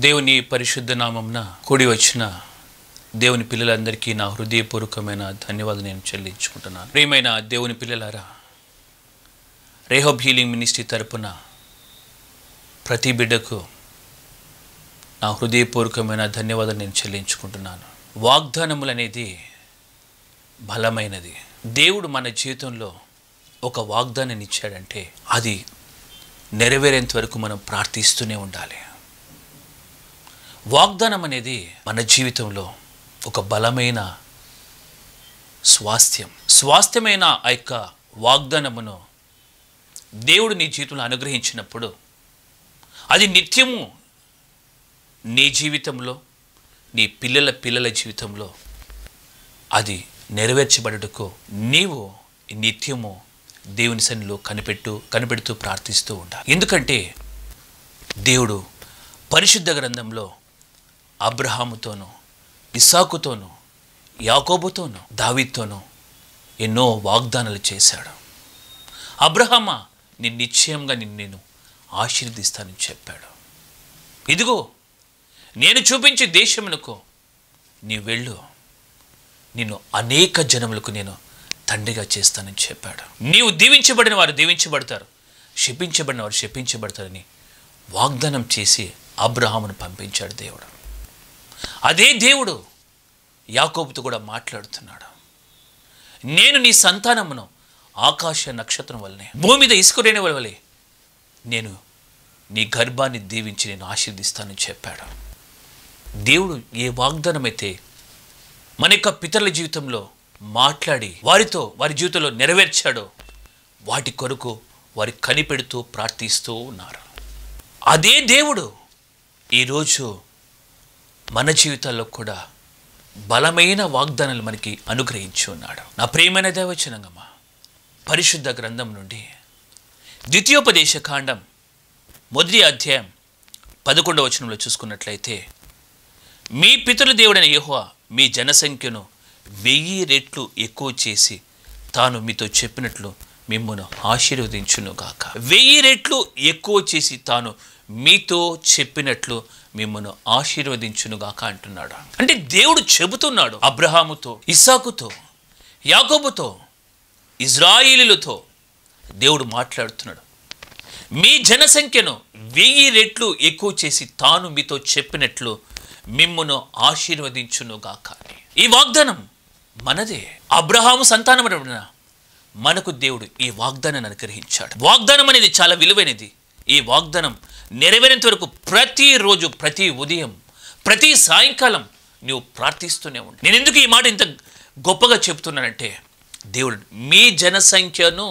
దేవుని పరిశుద్ధ నామంన కూడి వచ్చిన దేవుని పిల్లలందరికీ నా హృదయపూర్వకమైన ధన్యవాదాలు నేను చెల్లించుకుంటున్నాను ప్రియమైన దేవుని పిల్లలారా రేహోబ్ హీలింగ్ మినిస్ట్రీ తరపున ప్రతి బిడ్డకు నా హృదయపూర్వకమైన ధన్యవాదాలు నేను చెల్లించుకుంటున్నాను వాగ్దానములు అనేది బలమైనది దేవుడు మన జీవితంలో ఒక వాగ్దానాన్ని ఇచ్చాడంటే అది నెరవేరేంత వరకు మనం ప్రార్థిస్తూనే ఉండాలి వాగ్దానం అనేది మన జీవితంలో ఒక బలమైన స్వాస్థ్యం స్వాస్థ్యమైన ఆ యొక్క వాగ్దానమును దేవుడు నీ జీవితంలో అనుగ్రహించినప్పుడు అది నిత్యము నీ జీవితంలో నీ పిల్లల పిల్లల జీవితంలో అది నెరవేర్చబడుటకు నీవు నిత్యము దేవుని సన్నిలో కనిపెట్టు కనిపెడుతూ ప్రార్థిస్తూ ఉండాలి ఎందుకంటే దేవుడు పరిశుద్ధ గ్రంథంలో అబ్రహాముతోనూ ఇసాకుతోనూ యాకోబుతోనూ దావీద్తోనూ ఎన్నో వాగ్దానాలు చేశాడు అబ్రహమ నేను నిశ్చయంగా నిన్ను నేను ఆశీర్దిస్తానని చెప్పాడు ఇదిగో నేను చూపించే దేశమునకు నీ వెళ్ళు నిన్ను అనేక జనములకు నేను తండ్రిగా చేస్తానని చెప్పాడు నీవు దీవించబడిన వారు దీవించబడతారు శపించబడిన వారు శపించబడతారని వాగ్దానం చేసి అబ్రహామును పంపించాడు దేవుడు అదే దేవుడు యాకోబుతో కూడా మాట్లాడుతున్నాడు నేను నీ సంతానమును ఆకాశ నక్షత్రం వల్లనే భూమి మీద ఇసుకురేణి వలవలే నేను నీ గర్భాన్ని దీవించి నేను ఆశీర్దిస్తానని చెప్పాడు దేవుడు ఏ వాగ్దానం అయితే మన యొక్క పితరుల జీవితంలో మాట్లాడి వారితో వారి జీవితంలో నెరవేర్చాడో వాటి కొరకు వారి కనిపెడుతూ ప్రార్థిస్తూ ఉన్నారు అదే దేవుడు ఈరోజు మన జీవితాల్లో కూడా బలమైన వాగ్దానాలు మనకి అనుగ్రహించి ఉన్నాడు నా ప్రియమైన దేవచనంగమా పరిశుద్ధ గ్రంథం నుండి ద్వితీయోపదేశ కాండం మొదటి అధ్యాయం పదకొండవ వచనంలో చూసుకున్నట్లయితే మీ పితరుల దేవుడైన యెహోవా మీ జనసంఖ్యను వెయ్యి రెట్లు ఎక్కువ చేసి తాను మీతో చెప్పినట్లు మిమ్మల్ని ఆశీర్వదించును గాక వెయ్యి రెట్లు ఎక్కువ చేసి తాను మీతో చెప్పినట్లు మిమ్మల్ని ఆశీర్వదించును గాక అంటున్నాడు అంటే దేవుడు చెబుతున్నాడు అబ్రహాముతో ఇస్సాకుతో యాకోబుతో ఇజ్రాయిలీలతో దేవుడు మాట్లాడుతున్నాడు మీ జనసంఖ్యను వెయ్యి రెట్లు ఎక్కువ చేసి తాను మీతో చెప్పినట్లు మిమ్మును ఆశీర్వదించునుగాక అని. ఈ వాగ్దానం మనదే అబ్రహాము సంతానమైన మనకు దేవుడు ఈ వాగ్దానాన్ని అనుగ్రహించాడు వాగ్దానం అనేది చాలా విలువైనది ఈ వాగ్దానం నెరవేరేంత వరకు ప్రతిరోజు ప్రతి ఉదయం ప్రతి సాయంకాలం నువ్వు ప్రార్థిస్తూనే ఉండు నేను ఎందుకు ఈ మాట ఇంత గొప్పగా చెప్తున్నానంటే దేవుడు మీ జనసంఖ్యను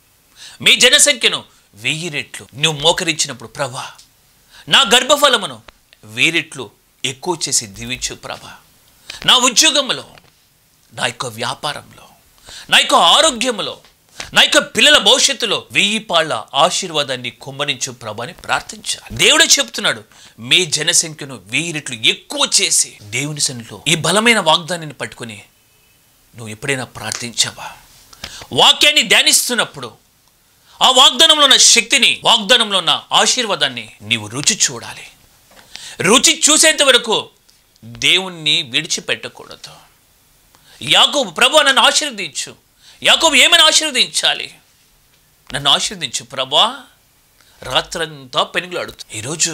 మీ జనసంఖ్యను వెయ్యి రెట్లు నువ్వు మోకరించినప్పుడు ప్రభా నా గర్భఫలమును వెయ్యిరెట్లు ఎక్కువ చేసి దీవించు ప్రభా నా ఉద్యోగంలో నా యొక్క వ్యాపారంలో నా యొక్క ఆరోగ్యంలో నా యొక్క పిల్లల భవిష్యత్తులో వెయ్యి పాళ్ళ ఆశీర్వాదాన్ని కుమ్మరించు ప్రభా అని ప్రార్థించాలి దేవుడే చెప్తున్నాడు మీ జనసంఖ్యను వెయ్యి రెట్లు ఎక్కువ చేసి దేవుని సన్నిలో ఈ బలమైన వాగ్దానాన్ని పట్టుకుని నువ్వు ఎప్పుడైనా ప్రార్థించావా వాక్యాన్ని ధ్యానిస్తున్నప్పుడు ఆ వాగ్దానంలో ఉన్న శక్తిని వాగ్దానంలో ఉన్న ఆశీర్వాదాన్ని నీవు రుచి చూడాలి రుచి చూసేంత వరకు దేవుణ్ణి విడిచిపెట్టకూడదు యాకోబు ప్రభా నన్ను ఆశీర్వదించు యాకోబు ఏమైనా ఆశీర్వదించాలి నన్ను ఆశీర్వదించు ప్రభా రాత్రంతా పెనుగులాడుతూ ఈరోజు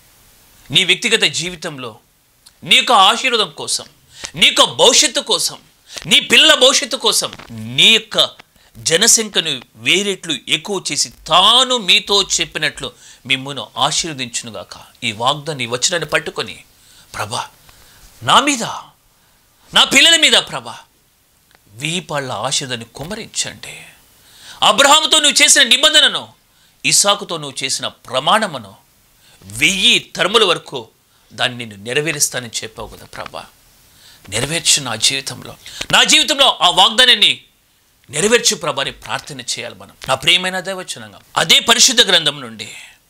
నీ వ్యక్తిగత జీవితంలో నీ యొక్క ఆశీర్వాదం కోసం నీ యొక్క భవిష్యత్తు కోసం నీ పిల్లల భవిష్యత్తు కోసం నీ యొక్క జనసంఖ్యను వేరెట్లు ఎక్కువ చేసి తాను మీతో చెప్పినట్లు మిమ్మల్ని ఆశీర్వదించునుగాక ఈ వాగ్దాన్ని వచ్చినని పట్టుకొని ప్రభా నా మీద నా పిల్లల మీద ప్రభా వీపళ్ళ ఆశీర్వాదాన్ని కుమ్మరించండి అబ్రహాముతో నువ్వు చేసిన నిబంధనను ఇసాకుతో నువ్వు చేసిన ప్రమాణమును వెయ్యి తరముల వరకు దాన్ని నేను నెరవేరుస్తానని చెప్పావు కదా ప్రభా నెరవేర్చు నా జీవితంలో నా జీవితంలో ఆ వాగ్దానాన్ని నెరవేర్చు ప్రభాని ప్రార్థన చేయాలి మనం నా ప్రియమైన దైవచనంగా అదే పరిశుద్ధ గ్రంథం నుండి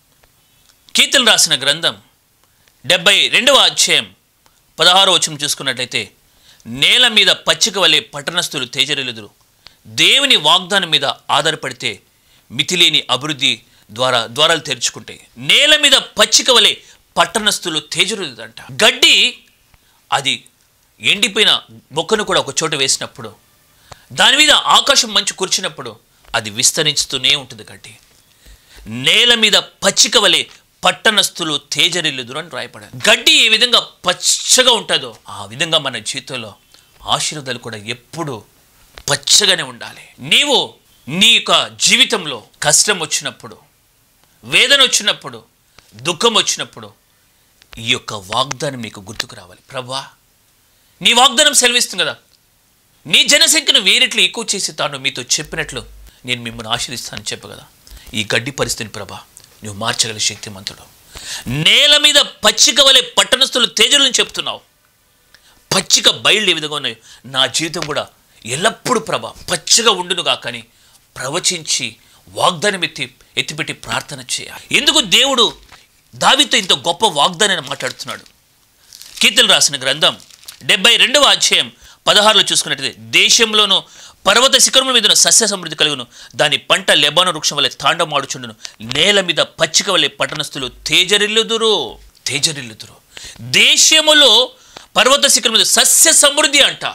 కీర్తన రాసిన గ్రంథం డెబ్బై రెండవ అధ్యాయం పదహారో వచనం చూసుకున్నట్లయితే నేల మీద పచ్చిక వలె పట్టణస్థులు తేజరిలుదురు దేవుని వాగ్దానం మీద ఆధారపడితే మితిలేని అభివృద్ధి ద్వారా ద్వారాలు తెరుచుకుంటాయి నేల మీద పచ్చిక వలె పట్టణస్థులు తేజరుదంట గడ్డి అది ఎండిపోయిన మొక్కను కూడా ఒక చోట వేసినప్పుడు దాని మీద ఆకాశం మంచు కూర్చున్నప్పుడు అది విస్తరించుతూనే ఉంటుంది గడ్డి నేల మీద పచ్చిక వలె పట్టణస్థులు తేజరిల్లుదురు అని రాయపడారు గడ్డి ఏ విధంగా పచ్చగా ఉంటుందో ఆ విధంగా మన జీవితంలో ఆశీర్వాదాలు కూడా ఎప్పుడు పచ్చగానే ఉండాలి నీవు నీ యొక్క జీవితంలో కష్టం వచ్చినప్పుడు వేదన వచ్చినప్పుడు దుఃఖం వచ్చినప్పుడు ఈ యొక్క వాగ్దానం మీకు గుర్తుకు రావాలి ప్రభా నీ వాగ్దానం సెలవిస్తుంది కదా నీ జనసంఖ్యను వేరెట్లు ఎక్కువ చేసి తాను మీతో చెప్పినట్లు నేను మిమ్మల్ని ఆశీర్దిస్తానని చెప్పు కదా ఈ గడ్డి పరిస్థితిని ప్రభా నువ్వు మార్చగల శక్తిమంతుడు నేల మీద పచ్చిక వలె పట్టణస్థులు తేజులను చెప్తున్నావు పచ్చిక బయళ్ళు ఏ విధంగా ఉన్నాయో నా జీవితం కూడా ఎల్లప్పుడూ ప్రభ పచ్చగా ఉండునుగా కానీ ప్రవచించి వాగ్దానం ఎత్తి ఎత్తిపెట్టి ప్రార్థన చేయాలి ఎందుకు దేవుడు దావితో ఇంత గొప్ప వాగ్దానాన్ని మాట్లాడుతున్నాడు కీర్తలు రాసిన గ్రంథం డెబ్బై రెండవ అధ్యాయం పదహారులో చూసుకున్నట్లయితే దేశంలోనూ పర్వత శిఖరముల మీద సస్య సమృద్ధి కలుగును దాని పంట లెబాను వృక్షం వలె తాండమాడుచుండును నేల మీద పచ్చిక వలె పట్టణస్థులు తేజరిల్లుదురు తేజరిల్లుదురు దేశములో పర్వత శిఖరం మీద సస్య సమృద్ధి అంట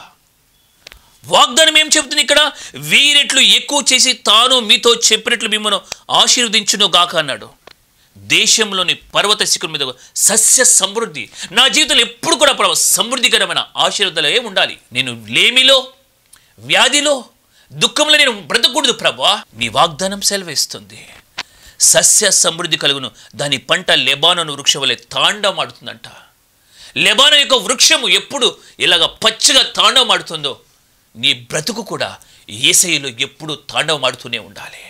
వాగ్దానం ఏం చెబుతుంది ఇక్కడ వీరెట్లు ఎక్కువ చేసి తాను మీతో చెప్పినట్లు మిమ్మల్ని ఆశీర్వదించును గాక అన్నాడు దేశంలోని పర్వత శిఖరం మీద సస్య సమృద్ధి నా జీవితంలో ఎప్పుడు కూడా ప్రభు సమృద్ధికరమైన ఆశీర్వాదాలే ఉండాలి నేను లేమిలో వ్యాధిలో దుఃఖంలో నేను బ్రతకూడదు ప్రభా నీ వాగ్దానం సెలవిస్తుంది సస్య సమృద్ధి కలుగును దాని పంట లెబానోను వృక్షం వలె తాండమాడుతుందంట లెబానో యొక్క వృక్షము ఎప్పుడు ఇలాగ పచ్చగా తాండవమాడుతుందో నీ బ్రతుకు కూడా ఏసైలో ఎప్పుడు తాండవమాడుతూనే ఉండాలి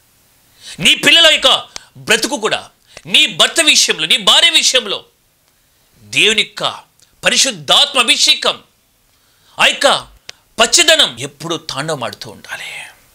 నీ పిల్లల యొక్క బ్రతుకు కూడా నీ భర్త విషయంలో నీ భార్య విషయంలో దేవుని యొక్క పరిశుద్ధాత్మ అభిషేకం ఆ యొక్క పచ్చదనం ఎప్పుడు తాండవమాడుతూ ఉండాలి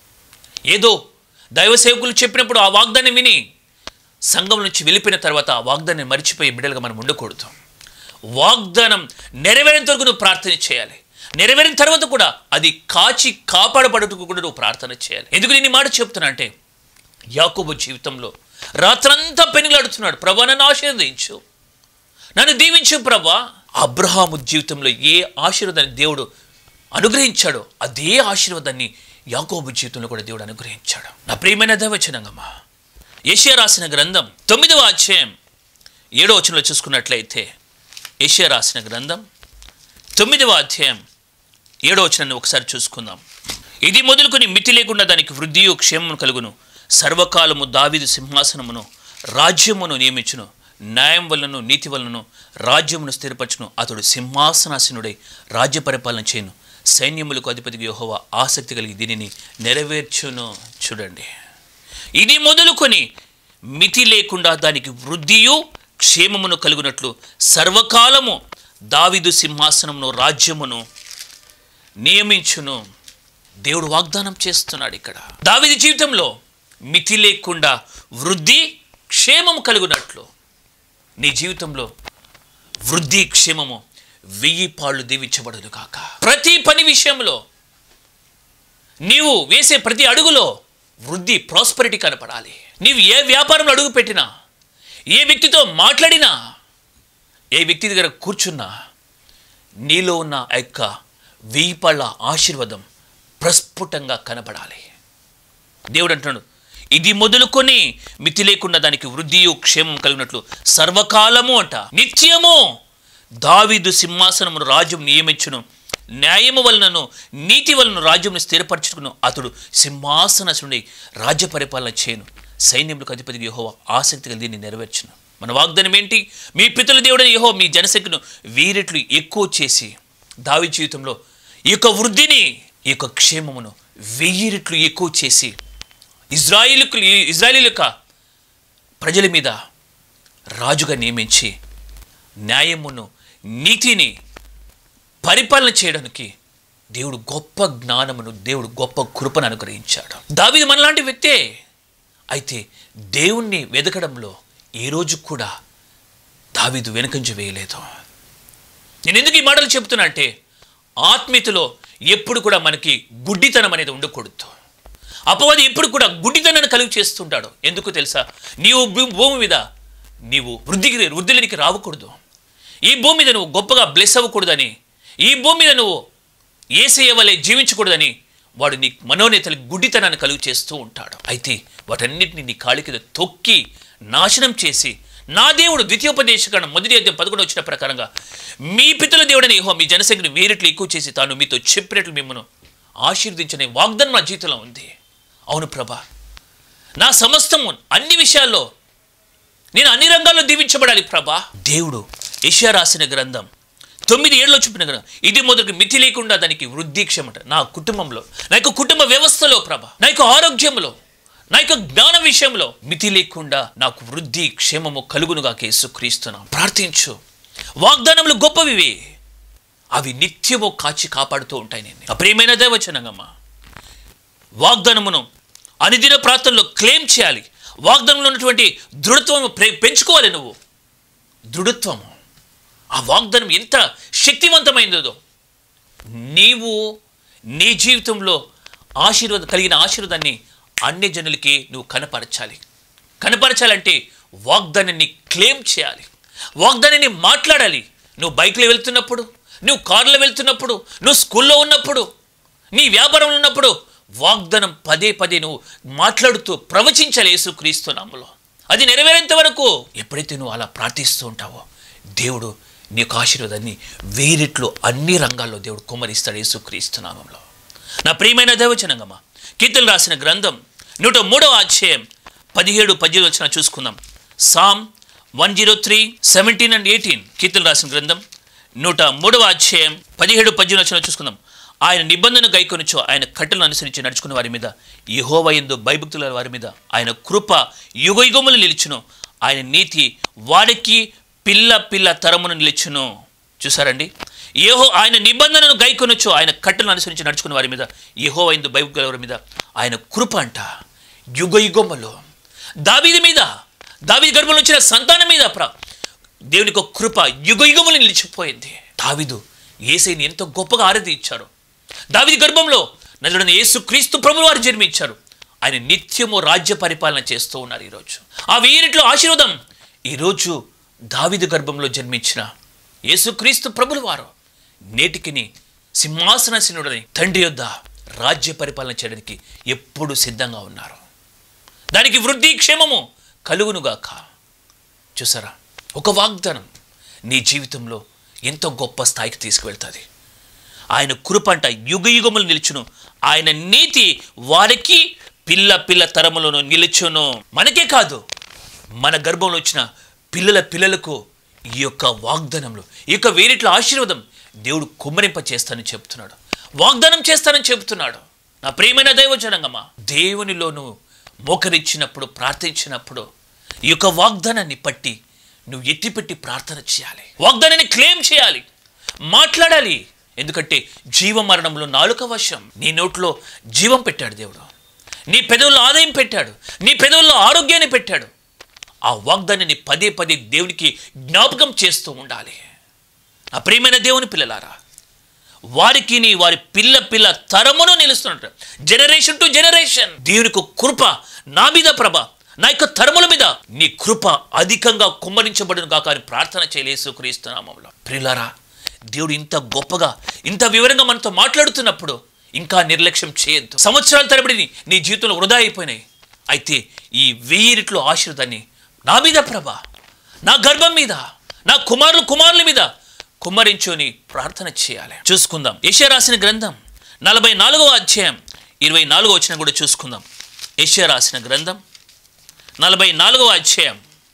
ఏదో దైవ సేవకులు చెప్పినప్పుడు ఆ వాగ్దానం విని సంఘం నుంచి వెళ్ళిపోయిన తర్వాత ఆ వాగ్దాన్ని మరిచిపోయి బిడ్డలుగా మనం ఉండకూడదు వాగ్దానం నెరవేరేంత వరకు నువ్వు ప్రార్థన చేయాలి నెరవేరిన తర్వాత కూడా అది కాచి కాపాడబడుటకు కూడా నువ్వు ప్రార్థన చేయాలి ఎందుకు నేను ఈ మాట చెప్తున్నా అంటే యాకోబు జీవితంలో రాత్రంతా పెనుగులాడుతున్నాడు ప్రభా నన్ను ఆశీర్వదించు నన్ను దీవించు ప్రభా అబ్రహాము జీవితంలో ఏ ఆశీర్వాదాన్ని దేవుడు అనుగ్రహించాడో అదే ఆశీర్వాదాన్ని యాకోబు జీవితంలో కూడా దేవుడు అనుగ్రహించాడు నా ప్రియమైన దైవచనంగమ్మా ఏషియా రాసిన గ్రంథం తొమ్మిదవ అధ్యాయం ఏడో వచనంలో చూసుకున్నట్లయితే ఏషియా రాసిన గ్రంథం తొమ్మిదవ అధ్యాయం ఏడో వచనాన్ని ఒకసారి చూసుకుందాం ఇది మొదలుకొని మితి లేకుండా దానికి వృద్ధియు క్షేమము కలుగును సర్వకాలము దావిదు సింహాసనమును రాజ్యమును నియమించును న్యాయం వలనను నీతి వలనను రాజ్యమును స్థిరపరచును అతడు సింహాసనాసనుడై రాజ్య పరిపాలన చేయను సైన్యములకు అధిపతికి యెహోవా ఆసక్తి కలిగి దీనిని నెరవేర్చును చూడండి ఇది మొదలుకొని మితి లేకుండా దానికి వృద్ధియు క్షేమమును కలుగునట్లు సర్వకాలము దావిదు సింహాసనమును రాజ్యమును నియమించును దేవుడు వాగ్దానం చేస్తున్నాడు ఇక్కడ దావిది జీవితంలో మితి లేకుండా వృద్ధి క్షేమము కలుగునట్లు నీ జీవితంలో వృద్ధి క్షేమము వెయ్యి పాళ్ళు దీవించబడదు కాక ప్రతి పని విషయంలో నీవు వేసే ప్రతి అడుగులో వృద్ధి ప్రాస్పరిటీ కనపడాలి నీవు ఏ వ్యాపారంలో అడుగు పెట్టినా ఏ వ్యక్తితో మాట్లాడినా ఏ వ్యక్తి దగ్గర కూర్చున్నా నీలో ఉన్న ఆ యొక్క వెయ్యి పళ్ళ ఆశీర్వాదం ప్రస్ఫుటంగా కనపడాలి దేవుడు అంటున్నాడు ఇది మొదలుకొని మితి లేకుండా దానికి వృద్ధియు క్షేమం కలిగినట్లు సర్వకాలము అంట నిత్యము దావీదు సింహాసనమును రాజ్యం నియమించును న్యాయము వలనను నీతి వలన రాజ్యమును స్థిరపరచుకును అతడు సింహాసనసుడి రాజ్య పరిపాలన చేయను సైన్యములకు అధిపతి యహోవా ఆసక్తి కలిగి దీన్ని నెరవేర్చును మన వాగ్దానం ఏంటి మీ పితల దేవుడని యహో మీ జనసంఖ్యను వీరెట్లు ఎక్కువ చేసి దావి జీవితంలో ఈ యొక్క వృద్ధిని ఈ యొక్క క్షేమమును వెయ్యి రెట్లు ఎక్కువ చేసి ఇజ్రాయిలకు ఇజ్రాయిల్ యొక్క ప్రజల మీద రాజుగా నియమించి న్యాయమును నీతిని పరిపాలన చేయడానికి దేవుడు గొప్ప జ్ఞానమును దేవుడు గొప్ప కృపను అనుగ్రహించాడు దావీదు మనలాంటి వ్యక్తే అయితే దేవుణ్ణి వెతకడంలో ఏ రోజు కూడా దావీదు వెనుకంజ వేయలేదు నేను ఎందుకు ఈ మాటలు చెప్తున్నా అంటే ఆత్మీయతలో ఎప్పుడు కూడా మనకి గుడ్డితనం అనేది ఉండకూడదు అపవాది ఎప్పుడు కూడా గుడ్డితనాన్ని కలుగు చేస్తుంటాడు ఎందుకు తెలుసా నీవు భూ- భూమి మీద నీవు వృద్ధికి వృద్ధిలోనికి రావకూడదు ఈ భూమి మీద నువ్వు గొప్పగా బ్లెస్ అవ్వకూడదని ఈ భూమి మీద నువ్వు ఏసయ్య వలె జీవించకూడదని వాడు నీ మనోనేతలు గుడ్డితనాన్ని కలుగు చేస్తూ ఉంటాడు అయితే వాటన్నిటిని నీ కాళ్ళ కింద తొక్కి నాశనం చేసి నా దేవుడు ద్వితీయోపదేశకరణం మొదటి అధ్యాయం పదకొండు వచ్చిన ప్రకారంగా మీ పితల దేవుడని యెహోవా మీ జనసంఖ్యను వేరెట్లు ఎక్కువ చేసి తాను మీతో చెప్పినట్లు మిమ్మల్ని ఆశీర్వదించిన వాగ్దానం నా జీవితంలో ఉంది అవును ప్రభా నా సమస్తము అన్ని విషయాల్లో నేను అన్ని రంగాల్లో దీవించబడాలి ప్రభా దేవుడు యెషయా రాసిన గ్రంథం తొమ్మిది ఏళ్ళలో చూపిన గ్రంథం ఇది మొదటి మితి లేకుండా దానికి వృద్ధి క్షమట నా కుటుంబంలో నా యొక్క కుటుంబ వ్యవస్థలో ప్రభ నా యొక్క ఆరోగ్యంలో నా యొక్క జ్ఞాన విషయంలో మితి లేకుండా నాకు వృద్ధి క్షేమము కలుగునుగా యేసుక్రీస్తున్నా ప్రార్థించు వాగ్దానములు గొప్పవివి అవి నిత్యము కాచి కాపాడుతూ ఉంటాయి నేను నా ప్రియమైన దేవచనంగమ్మా వాగ్దానమును అనుదిన ప్రార్థనలో క్లెయిమ్ చేయాలి వాగ్దానంలో ఉన్నటువంటి దృఢత్వం పెంచుకోవాలి నువ్వు దృఢత్వము ఆ వాగ్దానం ఎంత శక్తివంతమైనదో నీవు నీ జీవితంలో ఆశీర్వాదం కలిగిన ఆశీర్వాదాన్ని అన్ని జనులకి నువ్వు కనపరచాలి కనపరచాలంటే వాగ్దానాన్ని క్లెయిమ్ చేయాలి వాగ్దానాన్ని మాట్లాడాలి నువ్వు బైక్లో వెళ్తున్నప్పుడు నువ్వు కారులో వెళ్తున్నప్పుడు నువ్వు స్కూల్లో ఉన్నప్పుడు నీ వ్యాపారంలో ఉన్నప్పుడు వాగ్దానం పదే పదే నువ్వు మాట్లాడుతూ ప్రవచించాలి యేసుక్రీస్తు నామలో అది నెరవేరేంత వరకు ఎప్పుడైతే నువ్వు అలా ప్రార్థిస్తూ ఉంటావో దేవుడు నీ యొక్క ఆశీర్వాదాన్ని వేరిట్లో అన్ని రంగాల్లో దేవుడు కుమ్మరిస్తాడు యేసుక్రీస్తు నామంలో నా ప్రియమైన దేవచనంగమ్మ కీర్తన రాసిన గ్రంథం నూట మూడవ అధ్యాయం పదిహేడు పద్దెనిమిది వచ్చిన చూసుకుందాం Psalm one zero three seventeen and eighteen కీర్తన రాసిన గ్రంథం నూట మూడవ అధ్యాయం పదిహేడు పద్దెనిమిది వచ్చిన చూసుకుందాం ఆయన నిబంధన గైకొనుచో ఆయన కట్టలను అనుసరించి నడుచుకున్న వారి మీద యహోవయందు భయభక్తుల వారి మీద ఆయన కృప యుగయుగములు నిలిచును ఆయన నీతి వాడికి పిల్ల పిల్ల తరమును నిలిచును చూసారండి ఏహో ఆయన నిబంధనను గైకొనొచ్చు ఆయన కట్టలను అనుసరించి నడుచుకున్న వారి మీద ఏహో అయింది బైబుల్ వారి మీద ఆయన కృప అంట యుగ యుగములో దావీది మీద దావీది గర్భంలో వచ్చిన సంతానం మీద ప్ర దేవునికి ఒక కృప యుగ యుగములు నిలిచిపోయింది దావీదు ఏసైని ఎంతో గొప్పగా ఆరాధి ఇచ్చారు దావీది గర్భంలో నలుడని యేసు క్రీస్తు ప్రభులు వారు జన్మించారు ఆయన నిత్యము రాజ్య పరిపాలన చేస్తూ ఉన్నారు ఈరోజు ఆ వీరిట్లో ఆశీర్వాదం ఈరోజు దావిది గర్భంలో జన్మించిన యేసుక్రీస్తు ప్రభులు వారు నేటికిని సింహాసనశీనుడని తండ్రి యొద్ద రాజ్య పరిపాలన చేయడానికి ఎప్పుడు సిద్ధంగా ఉన్నారు దానికి వృద్ధి క్షేమము కలుగునుగాక చూసారా ఒక వాగ్దానం నీ జీవితంలో ఎంతో గొప్ప స్థాయికి తీసుకువెళ్తుంది ఆయన కృపంట యుగ యుగములు నిలుచును ఆయన నీతి వారికి పిల్ల పిల్ల తరములను నిలుచును మనకే కాదు మన గర్భంలో వచ్చిన పిల్లల పిల్లలకు ఈ యొక్క వాగ్దానంలో ఈ యొక్క వేరిట్ల ఆశీర్వాదం దేవుడు కుమ్మరింప చేస్తానని చెప్తున్నాడు వాగ్దానం చేస్తానని చెప్తున్నాడు నా ప్రియమైన దైవజనంగమ్మా దేవునిలోను మోకరించినప్పుడు ప్రార్థించినప్పుడు ఈ యొక్క వాగ్దానాన్ని పట్టి నువ్వు ఎత్తిపెట్టి ప్రార్థన చేయాలి వాగ్దానాన్ని క్లెయిమ్ చేయాలి మాట్లాడాలి ఎందుకంటే జీవ మరణంలో నాలుక వశం నీ నోట్లో జీవం పెట్టాడు దేవుడు నీ పెదవుల్లో ఆదాయం పెట్టాడు నీ పెదవుల్లో ఆరోగ్యాన్ని పెట్టాడు ఆ వాగ్దానాన్ని పదే పదే దేవునికి జ్ఞాపకం చేస్తూ ఉండాలి ఆ ప్రియమైన దేవుని పిల్లలారా వారికి నీ వారి పిల్ల పిల్ల తరమును నిలుస్తున్నట్టు జనరేషన్ టు జనరేషన్ దేవునికి కృప నా మీద ప్రభ నా యొక్క తరముల మీద నీ కృప అధికంగా కుమ్మరించబడును కాక అని ప్రార్థన చేయలేసు క్రీస్తునామంలో ప్రియులారా దేవుడు ఇంత గొప్పగా ఇంత వివరంగా మనతో మాట్లాడుతున్నప్పుడు ఇంకా నిర్లక్ష్యం చేయొద్దు సంవత్సరాల తరబడి నీ- నీ జీవితంలో వృధా అయిపోయినాయి అయితే ఈ వెయ్యిరిట్లో ఆశీర్వాదాన్ని నా మీద ప్రభ నా గర్భం మీద నా కుమారులు కుమారుల మీద కుమ్మరించుని ప్రార్థన చేయాలి చూసుకుందాం యెషయా రాసిన గ్రంథం నలభై నాలుగవ అధ్యాయం ఇరవై నాలుగో వచ్చిన కూడా చూసుకుందాం యెషయా రాసిన గ్రంథం నలభై నాలుగవ అధ్యాయం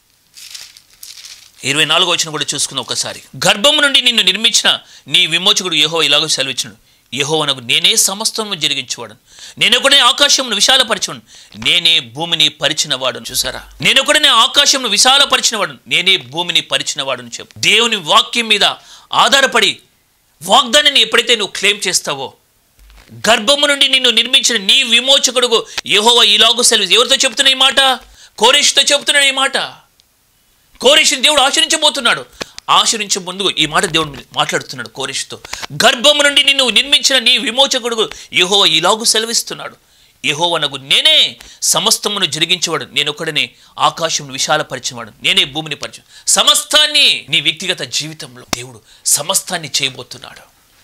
ఇరవై నాలుగో వచ్చిన కూడా చూసుకుందాం ఒకసారి గర్భము నుండి నిన్ను నిర్మించిన నీ విమోచకుడు యెహోవా ఇలాగో సెలవిచ్చును యెహోవనకు నేనే సమస్తము జరిగించేవాడు నేనొకడే ఆకాశమును విశాలపరచును నేనే భూమిని పరిచినవాడును చూసారా నేనొకడే ఆకాశమును విశాలపరిచినవాడు నేనే భూమిని పరిచినవాడును చెప్పు దేవుని వాక్యం మీద ఆధారపడి వాగ్దానాన్ని ఎప్పుడైతే నువ్వు క్లెయిమ్ చేస్తావో గర్భము నుండి నిన్ను నిర్మించిన నీ విమోచకుడు యెహోవా ఇలాగో సెలవు ఎవరితో చెప్తున్న ఈ మాట కోరేష్తో చెప్తున్నాడు ఈ మాట కోరేషుని దేవుడు ఆచరించబోతున్నాడు ఆచరించే ముందు ఈ మాట దేవుడు మాట్లాడుతున్నాడు కోరేషుతో గర్భము నుండి నిన్ను నిర్మించిన నీ విమోచకుడు యెహోవా ఇలాగు సెలవిస్తున్నాడు యెహోవనగు నేనే సమస్తమును జరిగించేవాడు నేను ఒకడనే ఆకాశం విశాలపరిచేవాడు నేనే భూమిని పరిచు సమస్తాన్ని నీ వ్యక్తిగత జీవితంలో దేవుడు సమస్తాన్ని చేయబోతున్నాడు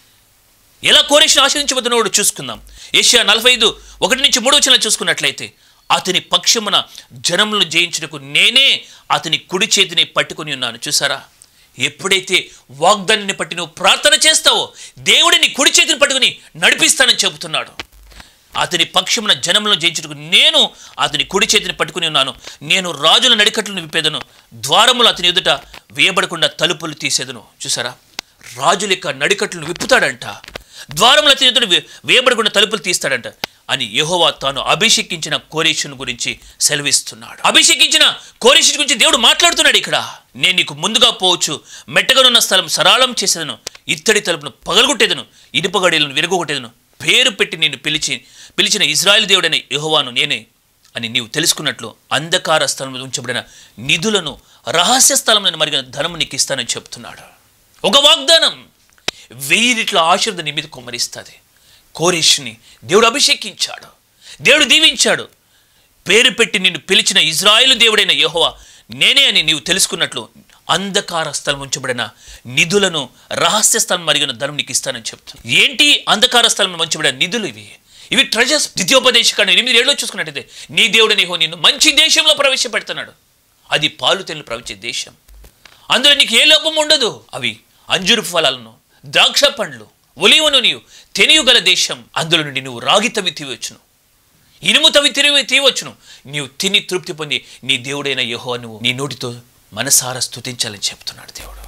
ఎలా కోరేషన్ ఆశ్రయించబోతున్నాడు చూసుకుందాం ఏషియా నలభై ఐదు ఒకటి నుంచి మూడు వచ్చిన చూసుకున్నట్లయితే అతని పక్షమున జనములను జయించుటకు నేనే అతని కుడి చేతిని పట్టుకుని ఉన్నాను చూసారా ఎప్పుడైతే వాగ్దాన్ని పట్టి నువ్వు ప్రార్థన చేస్తావో దేవుడిని కుడి చేతిని పట్టుకుని నడిపిస్తానని చెబుతున్నాడు అతని పక్షమున జనములను జయించుటకు నేను అతని కుడి చేతిని పట్టుకుని ఉన్నాను నేను రాజుల నడికట్లను విప్పేదను ద్వారములు అతని ఎదుట వేయబడకుండా తలుపులు తీసేదను చూసారా రాజుల యొక్క నడికట్లను విప్పుతాడంట ద్వారములు అతని ఎదుట వే- వేయబడకుండా తలుపులు తీస్తాడంట అని యెహోవా తాను అభిషేకించిన కోరేషుని గురించి సెలవిస్తున్నాడు అభిషేకించిన కోరేషుని గురించి దేవుడు మాట్లాడుతున్నాడు ఇక్కడ నేను నీకు ముందుగా పోవచ్చు మెట్టగనున్న స్థలం సరళం చేసేదను ఇత్తడి తలుపును పగలగొట్టేదను ఇనుపగడీలను విరగొట్టేదను పేరు పెట్టి నేను పిలిచి పిలిచిన ఇజ్రాయెల్ దేవుడైన యెహోవాను నేనే అని నీవు తెలుసుకున్నట్లు అంధకార స్థలంలో ఉంచబడిన నిధులను రహస్య స్థలంలో మరిగిన ధనము నీకు ఇస్తానని చెప్తున్నాడు ఒక వాగ్దానం వెయ్యి రెట్ల ఆశీర్వాదం నీ మీద కుమ్మరిస్తుంది కోరేష్ని దేవుడు అభిషేకించాడు దేవుడు దీవించాడు పేరు పెట్టి నిన్ను పిలిచిన ఇజ్రాయేలు దేవుడైన యెహోవా నేనే అని నీవు తెలుసుకున్నట్లు అంధకార స్థలం ఉంచబడిన నిధులను రహస్య స్థలం మరిగిన ధనం నీకు ఇస్తానని చెప్తాను ఏంటి అంధకార స్థలం ఉంచబడిన నిధులు ఇవి ఇవి ట్రెజర్స్ ద్వితీయోపదేశకాండం ఎనిమిది ఏళ్ళు చూసుకున్నట్టయితే నీ దేవుడు నీహో నిన్ను మంచి దేశంలో ప్రవేశపెడుతున్నాడు అది పాలు తెల్లు ప్రవచే దేశం అందులో నీకు ఏ లోపం ఉండదు అవి అంజురు ఫలాలను ద్రాక్ష పండ్లు ఒలివను నీవు తెనియుగల దేశం అందులో నుండి నువ్వు రాగి తవి తీయవచ్చును ఇనుము తవి తిరిగి తీయవచ్చును నీవు తిని తృప్తి పొంది నీ దేవుడైన యెహోవా నువ్వు నీ నోటితో మనసారా స్తుతించాలని చెప్తున్నాడు దేవుడు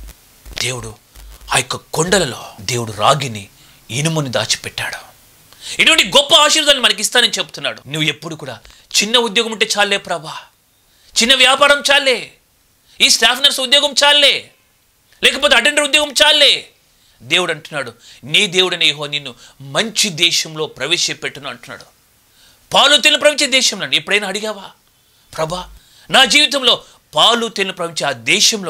దేవుడు ఆ యొక్క కొండలలో దేవుడు రాగిని ఇనుముని దాచిపెట్టాడు ఇటువంటి గొప్ప ఆశీర్వాదాలు మనకి ఇస్తానని చెప్తున్నాడు నువ్వు ఎప్పుడు కూడా చిన్న ఉద్యోగం ఉంటే చాలే ప్రభా చిన్న వ్యాపారం చాలే ఈ స్టాఫ్ నర్స్ ఉద్యోగం చాలే లేకపోతే అటెండర్ ఉద్యోగం చాలే దేవుడు అంటున్నాడు నీ దేవుడనే యెహోవా నిన్ను మంచి దేశంలో ప్రవేశపెట్టును అంటున్నాడు పాలు తెలు ప్రవహించే దేశంలో ఎప్పుడైనా అడిగావా ప్రభా నా జీవితంలో పాలు తెలు ప్రవహించే ఆ దేశంలో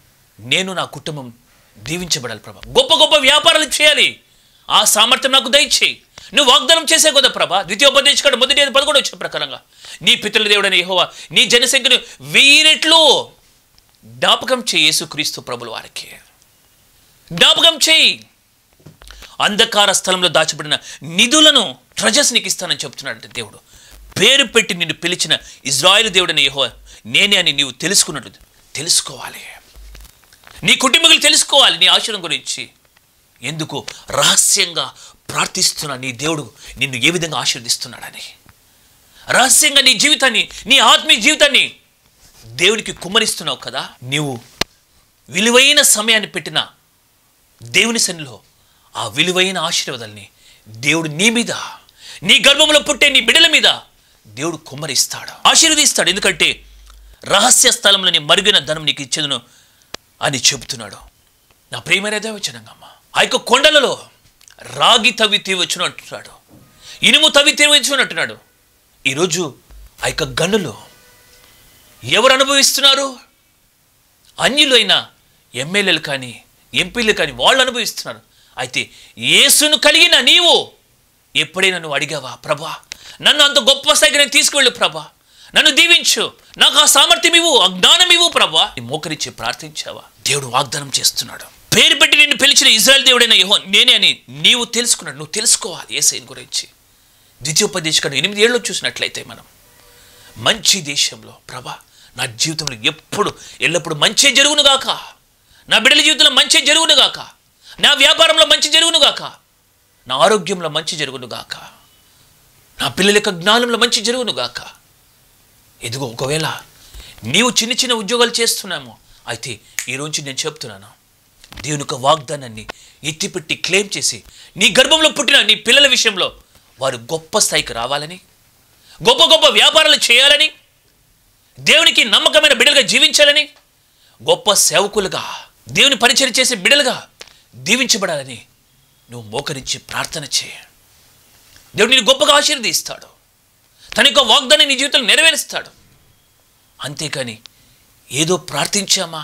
నేను నా కుటుంబం దీవించబడాలి ప్రభా గొప్ప గొప్ప వ్యాపారాలు చేయాలి ఆ సామర్థ్యం నాకు దయచేయి నువ్వు వాగ్దానం చేసే కదా ప్రభా ద్వితీయోపదేశకాడు మొదటి ఐదు పదకొండు వచ్చిన ప్రకారంగా నీ పితృల దేవుడైన యెహోవా నీ జనసంఖ్యను వెయ్యి రెట్లు జ్ఞాపకం చేయి యేసుక్రీస్తు ప్రభుల వారికి జ్ఞాపకం చేయి అంధకార స్థలంలో దాచబడిన నిధులను ట్రజర్స్ నీకు ఇస్తానని చెప్తున్నాడంటే దేవుడు పేరు పెట్టి నిన్ను పిలిచిన ఇజ్రాయేల్ దేవుడని యెహోవా నేనే అని నీవు తెలుసుకున్నట్లు తెలుసుకోవాలి నీ కుటుంబీకులు తెలుసుకోవాలి నీ ఆశ్రయం గురించి ఎందుకు రహస్యంగా ప్రార్థిస్తున్న నీ దేవుడు నిన్ను ఏ విధంగా ఆశీర్దిస్తున్నాడని రహస్యంగా నీ జీవితాన్ని నీ ఆత్మీయ జీవితాన్ని దేవునికి కుమ్మరిస్తున్నావు కదా నీవు విలువైన సమయాన్ని పెట్టిన దేవుని సన్నిలో ఆ విలువైన ఆశీర్వాదాల్ని దేవుడు నీ మీద నీ గర్భంలో పుట్టే నీ బిడ్డల మీద దేవుడు కుమ్మరిస్తాడు ఆశీర్వదిస్తాడు ఎందుకంటే రహస్య స్థలంలోని మరుగిన ధనం నీకు ఇచ్చేదును అని చెబుతున్నాడు నా ప్రియమైన దేవచనంగమ్మ ఆ యొక్క కొండలలో రాగి తవ్వి తీయవచ్చును అంటున్నాడు ఇనుము తవ్వి తీయవచ్చును అంటున్నాడు ఈరోజు ఆ యొక్క గనులు ఎవరు అనుభవిస్తున్నారు అన్యులైన ఎమ్మెల్యేలు కానీ ఎంపీలు కానీ వాళ్ళు అనుభవిస్తున్నారు అయితే యేసును కలిగిన నీవు ఎప్పుడైనా నువ్వు అడిగావా ప్రభా నన్ను అంత గొప్ప స్థాయికి నేను తీసుకువెళ్ళు ప్రభా నన్ను దీవించు నాకు ఆ సామర్థ్యం ఇవ్వు ఆ జ్ఞానం ఇవ్వు ప్రభా నీ మోకరించి ప్రార్థించావా దేవుడు వాగ్దానం చేస్తున్నాడు పేరు పెట్టి నిన్ను పిలిచిన ఇజ్రాయెల్ దేవుడైన యెహో నేనే అని నీవు తెలుసుకున్నాడు నువ్వు తెలుసుకోవాలి ఏసైన్ గురించి ద్వితీయోపదేశకం ఎనిమిది ఏళ్ళు చూసినట్లయితే మనం మంచి దేశంలో ప్రభా నా జీవితంలో ఎప్పుడు ఎల్లప్పుడూ మంచి జరుగునుగాక నా బిడ్డల జీవితంలో మంచి జరుగునుగాక నా వ్యాపారంలో మంచి జరుగునుగాక నా ఆరోగ్యంలో మంచి జరుగునుగాక నా పిల్లల యొక్క జ్ఞానంలో మంచి జరుగునుగాక ఇదిగో ఒకవేళ నీవు చిన్న చిన్న ఉద్యోగాలు చేస్తున్నామో అయితే ఈరోజు నేను చెప్తున్నాను దేవుని యొక్క వాగ్దానాన్ని ఎత్తిపెట్టి క్లెయిమ్ చేసి నీ గర్భంలో పుట్టిన నీ పిల్లల విషయంలో వారు గొప్ప స్థాయికి రావాలని గొప్ప గొప్ప వ్యాపారాలు చేయాలని దేవునికి నమ్మకమైన బిడ్డలుగా జీవించాలని గొప్ప సేవకులుగా దేవుని పరిచయం చేసే బిడ్డలుగా దీవించబడాలని నువ్వు మోకరించి ప్రార్థన చేయ దేవుడు నేను గొప్పగా ఆశీర్వదిస్తాడు తన యొక్క వాగ్దాన్ని నీ జీవితంలో నెరవేరుస్తాడు అంతేకాని ఏదో ప్రార్థించామా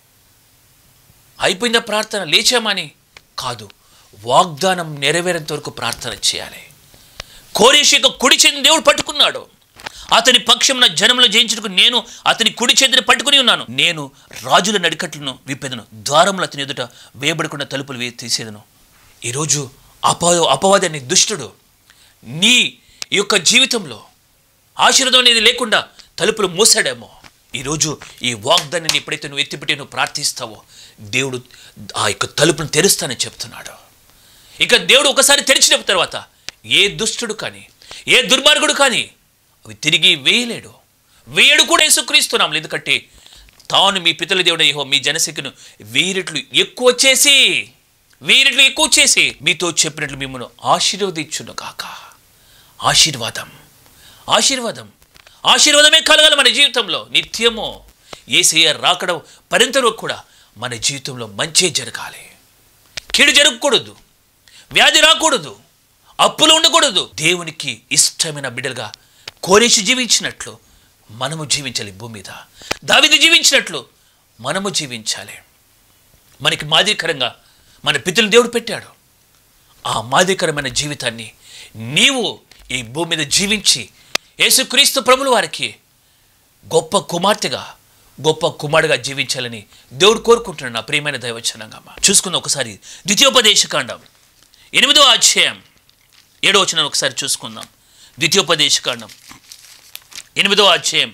అయిపోయిందా ప్రార్థన లేచామా అని కాదు వాగ్దానం నెరవేరేంత వరకు ప్రార్థన చేయాలి కోరేషు యొక్క కుడి చేతిని దేవుడు పట్టుకున్నాడు అతని పక్షమున జనములు జయించుటకు నేను అతని కుడి చేతిని పట్టుకుని ఉన్నాను నేను రాజుల నడికట్లను విప్పెదను ద్వారములు అతని ఎదుట వేయబడకుండా తలుపులు వే తీసేదను ఈరోజు అప అపవాది అనే దుష్టుడు నీ యొక్క జీవితంలో ఆశీర్వాదం అనేది లేకుండా తలుపులు మూసాడేమో ఈరోజు ఈ వాగ్దాన్ని ఎప్పుడైతే నువ్వు ఎత్తిపెట్టి నువ్వు ప్రార్థిస్తావో దేవుడు ఆ యొక్క తలుపును తెరుస్తానని చెప్తున్నాడు ఇక దేవుడు ఒకసారి తెరిచిన తర్వాత ఏ దుష్టుడు కానీ ఏ దుర్మార్గుడు కానీ అవి తిరిగి వేయలేడు వేయడు కూడా యేసుక్రీస్తున్నాం ఎందుకంటే తాను మీ పితల దేవుడు ఏహో మీ జనసంఖ్యను వెయ్యి రెట్లు ఎక్కువ చేసి వెయ్యి రెట్లు ఎక్కువ చేసి మీతో చెప్పినట్లు మిమ్మల్ని ఆశీర్వదించును కాక ఆశీర్వాదం ఆశీర్వాదం ఆశీర్వాదమే కలగాలి మన జీవితంలో నిత్యము ఏసయ్య రాకడం పరింతలో కూడా మన జీవితంలో మంచే జరగాలి కీడు జరగకూడదు వ్యాధి రాకూడదు అప్పులు ఉండకూడదు దేవునికి ఇష్టమైన బిడ్డలుగా కోరేసి జీవించినట్లు మనము జీవించాలి భూమి మీద దావిది జీవించినట్లు మనము జీవించాలి మనకి మాదిరికరంగా మన పితృలు దేవుడు పెట్టాడు ఆ మాదిరికరమైన జీవితాన్ని నీవు ఈ భూమి మీద జీవించి యేసుక్రీస్తు ప్రభుల వారికి గొప్ప కుమార్తెగా గొప్ప కుమారుడుగా జీవించాలని దేవుడు కోరుకుంటున్నాడు నా ప్రియమైన దైవచనంగా చూసుకుందాం ఒకసారి ద్వితీయోపదేశకాండం ఎనిమిదో అధ్యాయం ఏడో వచనం ఒకసారి చూసుకుందాం ద్వితీయోపదేశకాండం ఎనిమిదో అధ్యాయం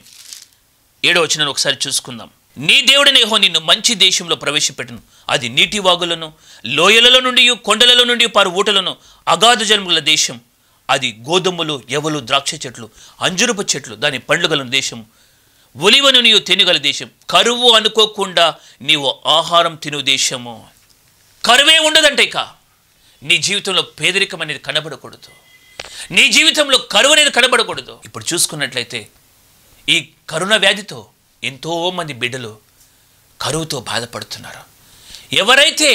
ఏడో వచనం ఒకసారి చూసుకుందాం నీ దేవుడిని యెహోవా నిన్ను మంచి దేశంలో ప్రవేశపెట్టును అది నీటి వాగులను లోయలలో నుండి కొండలలో నుండి పారు ఊటలను అగాధ జన్ముల దేశం అది గోధుమలు ఎవలు ద్రాక్ష చెట్లు అంజురపు చెట్లు దాని పండ్లు గల దేశం ఒలివను నీవు తినగల దేశం కరువు అనుకోకుండా నీవు ఆహారం తిను దేశము కరువే ఉండదంటే ఇక నీ జీవితంలో పేదరికం అనేది కనబడకూడదు నీ జీవితంలో కరువు అనేది కనబడకూడదు ఇప్పుడు చూసుకున్నట్లయితే ఈ కరోనా వ్యాధితో ఎంతోమంది బిడ్డలు కరువుతో బాధపడుతున్నారు ఎవరైతే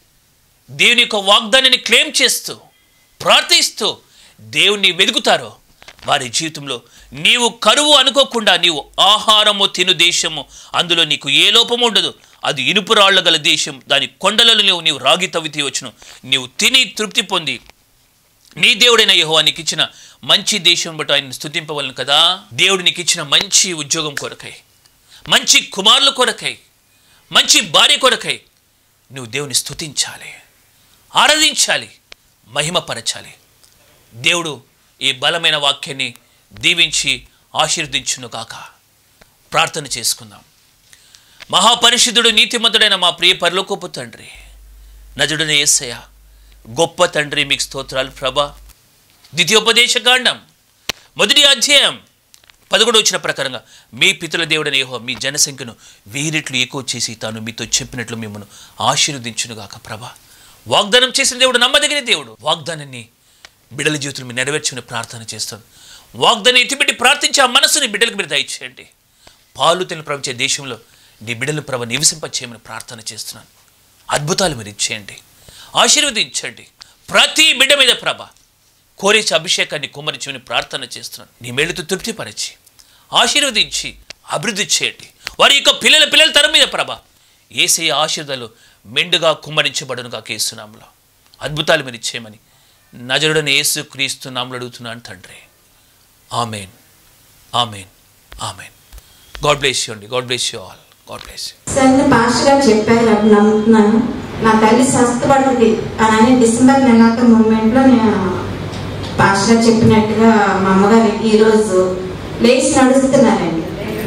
దేవుని యొక్క వాగ్దానాన్ని క్లెయిమ్ చేస్తూ ప్రార్థిస్తూ దేవుణ్ణి వెతుకుతారో వారి జీవితంలో నీవు కరువు అనుకోకుండా నీవు ఆహారము తిను దేశము అందులో నీకు ఏ లోపము ఉండదు అది ఇనుపు రాళ్ల గల దేశం దాని కొండలలో నీవు నీవు రాగి తవ్వి తీయవచ్చును నీవు తిని తృప్తి పొంది నీ దేవుడైన యెహోవా నీకు ఇచ్చిన మంచి దేశం బట్టి ఆయన స్థుతింపవలను కదా దేవుడు నీకు ఇచ్చిన మంచి ఉద్యోగం కొరకై మంచి కుమారుల కొరకై మంచి భార్య కొరకై నువ్వు దేవుని స్థుతించాలి ఆరాధించాలి మహిమపరచాలి దేవుడు ఈ బలమైన వాక్యాన్ని దీవించి ఆశీర్వదించును గాక ప్రార్థన చేసుకుందాం మహాపరిశుద్ధుడు నీతిమంతుడైన మా ప్రియ పరలోకోపు తండ్రి నజుడైన యేసయ్య గొప్ప తండ్రి మీకు స్తోత్రాలు ప్రభా ద్వితీయోపదేశకాండం మొదటి అధ్యాయం పదకొండు వచ్చిన ప్రకారంగా మీ పితల దేవుడని ఏహో మీ జనసంఖ్యను వీరిట్లు ఎక్కువ చేసి తాను మీతో చెప్పినట్లు మిమ్మల్ని ఆశీర్వదించునుగాక ప్రభా వాగ్దానం చేసిన దేవుడు నమ్మదగిన దేవుడు వాగ్దానాన్ని బిడ్డల జీవితంలో మీరు నెరవేర్చుకుని ప్రార్థన చేస్తాను వాగ్దాన్ని ఎత్తిపెట్టి ప్రార్థించి ఆ మనసుని బిడ్డలకు మీరు దయచేయండి పాలు తిని ప్రవహించే దేశంలో నీ బిడ్డలు ప్రభ నివసింపచేయమని ప్రార్థన చేస్తున్నాను అద్భుతాలు మీరు ఇచ్చేయండి ఆశీర్వదించండి ప్రతి బిడ్డ మీద ప్రభ కోరేసి అభిషేకాన్ని కుమ్మరించమని ప్రార్థన చేస్తున్నాను నీ మేలుతో తృప్తిపరచి ఆశీర్వదించి అభివృద్ధి చేయండి వారి యొక్క పిల్లల పిల్లల తరం మీద ప్రభ ఏసే ఆశీర్వాదాలు మెండుగా కుమ్మరించబడునుగా కేసునాములో అద్భుతాలు మీరు ఇచ్చేయమని నజరుడని యేసు క్రీస్తు నామలు అడుగుతున్నాను తండ్రి amen amen amen God bless you అండి God bless you all God bless you సరే పాస్టర్ గారు చెప్పారు అప్పుడు నమ్ముతున్నాను నా తల్లి స్వస్థపడుతుంది అని డిసెంబర్ నెలాఖ మూమెంట్లో నేను పాస్టర్ గారు చెప్పినట్టుగా మా అమ్మగారు ఈ రోజు లేచి నడుస్తున్నారండి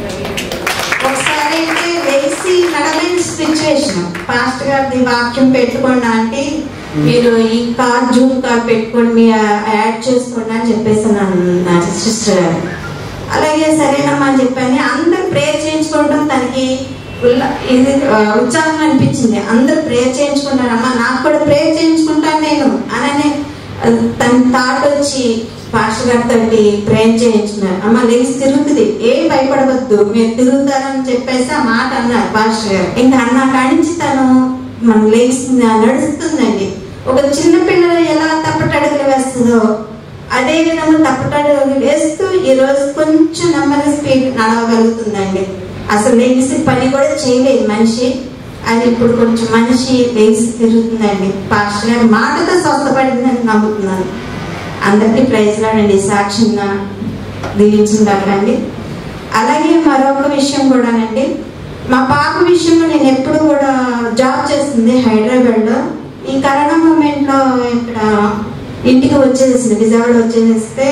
ఒకసారి అయితే లేచి నడలేని సిచ్యువేషన్ పాస్టర్ గారిది వాక్యం పెట్టుకోండి అంటే మీరు ఈ కార్ జూమ్ కార్ పెట్టుకోండి మీ యాడ్ చేసుకోండి అని చెప్పేసి నా సిస్టర్ గారు అలాగే సరేనమ్మా అని చెప్పాను అందరు ప్రేయర్ చేయించుకోవడం తనకి ఉల్ల- ఇది ఆ, ఉత్సాహం అనిపించింది అందరు ప్రేయర్ చేయించుకుంటారమ్మా నాకు కూడా ప్రేయర్ చేయించుకుంటాను నేను అననే ఆ, తన థాట్ వచ్చి పాస్టర్ గారితో ప్రేయర్ చేయించుకున్నారు అమ్మ లేచి తిరుగుతుంది ఏం భయపడవద్దు మీరు తిరుగుతారని చెప్పేసి ఆ మాట అన్నారు పాస్టర్ గారు ఇంకా అన్న కాడించి తను మనం లేస్తుంది నడుస్తుందండి ఒక చిన్న పిల్లలు ఎలా తప్పటడుగులు వేస్తుందో అదే విధంగా తప్పటాడు వేస్తూ ఈ రోజు కొంచెం నెమ్మది స్పీడ్ నడవగలుగుతుందండి అసలు లేచి పని కూడా చేయలేదు మనిషి అది ఇప్పుడు కొంచెం మనిషి లేచి తిరుగుతుందండి పాస్టర్ గారి మాటతో స్వస్థపడిందని నమ్ముతున్నాను అందరికీ ప్రైజ్ లాడండి సాక్షిగా దీవించిందండి అలాగే మరొక విషయం కూడానండి మా పాప విషయంలో నేను ఎప్పుడు కూడా జాబ్ చేస్తుంది హైదరాబాద్లో ఈ కరోనా మూమెంట్లో ఇక్కడ ఇంటికి వచ్చేసింది విజయవాడ వచ్చేస్తే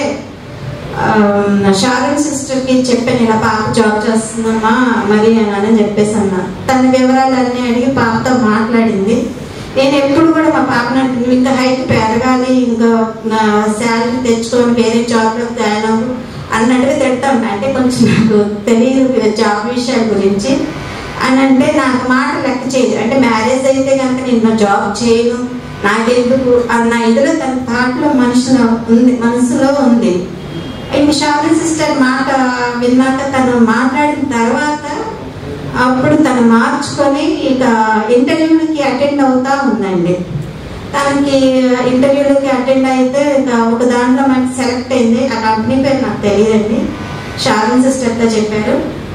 షారూన్ సిస్టర్కి చెప్పాను ఇలా పాప జాబ్ చేస్తుందమ్మా మరి అని చెప్పేసి అన్నా తన వివరాలన్నీ అడిగి పాపతో మాట్లాడింది నేను ఎప్పుడు కూడా మా పాపను అంటే నువ్వు ఇంకా హైట్ పెరగాలి ఇంకా నా శాలరీ తెచ్చుకొని వేరే జాబ్లో జాయిన్ అవ్వు అన్నట్టుగా తిడతా ఉంటా అంటే కొంచెం నాకు తెలియదు జాబ్ విషయాల గురించి అని అంటే నాకు మాట లెక్క చేయదు అంటే మ్యారేజ్ అయితే కనుక నేను నా జాబ్ చేయను నాకెందుకు అన్న ఇదిలో తన థాట్లో మనసులో ఉంది మనసులో ఉంది ఇంక షారీ సిస్టర్ మాట విన్నాక తను మాట్లాడిన తర్వాత అప్పుడు తను మార్చుకొని ఇక ఇంటర్వ్యూలకి అటెండ్ అవుతా ఉందండి తనకి ఇంటర్వ్యూలకి అటెండ్ అయితే ఇక ఒక దాంట్లో మనకి సెలెక్ట్ అయింది ఆ కంపెనీ పేరు నాకు తెలియదండి షారన్ సిస్టర్తో చెప్పారు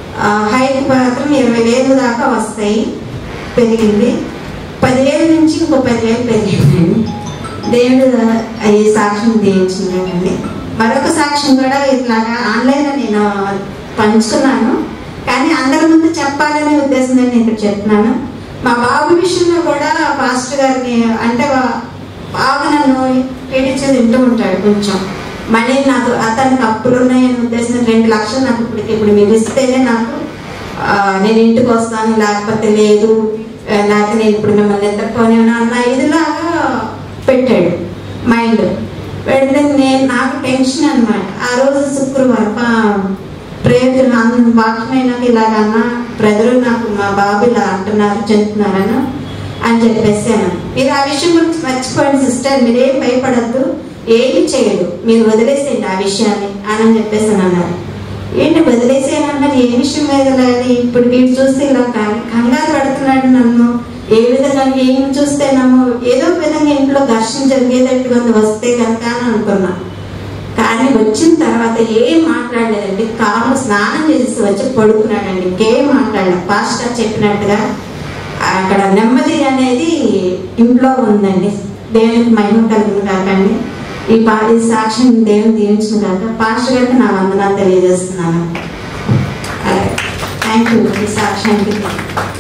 హైట్ మాత్రం ఇరవై వేలు దాకా వస్తాయి పెరిగింది పదివేల నుంచి ఇంకో పదివేలు పెరిగిందండి దేవుడు ఈ సాక్ష్యం దీవించిందండి మరొక సాక్ష్యం కూడా ఇట్లాగా ఆన్లైన్లో నేను పంచుకున్నాను కానీ అందరి ముందు చెప్పాలనే ఉద్దేశంతో నేను ఇక్కడ చెప్తున్నాను మా బాబు విషయంలో కూడా పాస్టర్ గారిని అంటే వా- బాగా నన్ను పీడించి తింటూ ఉంటాడు కొంచెం మనీ నాకు అతనికి అప్పులు ఉన్నాయనే ఉద్దేశం రెండు లక్షలు నాకు ఇప్పుడు ఇప్పుడు మీరు ఇస్తేనే నాకు ఆ, నేను ఇంటికి వస్తాను లేకపోతే లేదు ఆ, లేకపోతే నేను ఇప్పుడు మిమ్మల్ని ఎత్తుకొని అన్న ఇదిలాగా పెట్టాడు మైండ్ పెడితే నేను నాకు టెన్షన్ అనమాట ఆ రోజు శుక్రవారం ప్రేమితులు అందరూ వాక్యమైనాక ఇలాగ అన్న బ్రదరు నాకు మా బాబు ఇలా అంటున్నారు చెందుతున్నారని అని చెప్పేసాను మీరు ఆ విషయం గురించి మర్చిపోండి సిస్టర్ మీరేం భయపడద్దు ఏమి చేయదు మీరు వదిలేసేయండి ఆ విషయాన్ని అని అని చెప్పేసాను అన్నారు ఏంటి వదిలేసేయను అన్నారు ఏ విషయం మీద లేదు ఇప్పుడు వీడు చూస్తే ఇలా కం- కంగారు పెడుతున్నాడు నన్ను ఏ విధంగా ఏం చూస్తేనేమో ఏదో ఒక విధంగా ఇంట్లో ఘర్షణ జరిగేటట్టుగా ఉంది వస్తే కనుక అని అనుకున్నా కానీ వచ్చిన తర్వాత ఏం మాట్లాడలేదండి కారు స్నానం చేసి వచ్చి పడుకున్నాడండి ఇంకేం మాట్లాడలేదు పాస్టర్ చెప్పినట్టుగా అక్కడ నెమ్మది అనేది ఇంట్లో ఉందండి దేవునికి మహిమ కలిగింది కాకండి ఈ పా ఈ సాక్ష్యం దేవుని దీవించిన కాక పాస్టర్ గారికి నా వందనాలు తెలియజేస్తున్నాను అలాగే థ్యాంక్ యూ ఈ సాక్ష్యానికి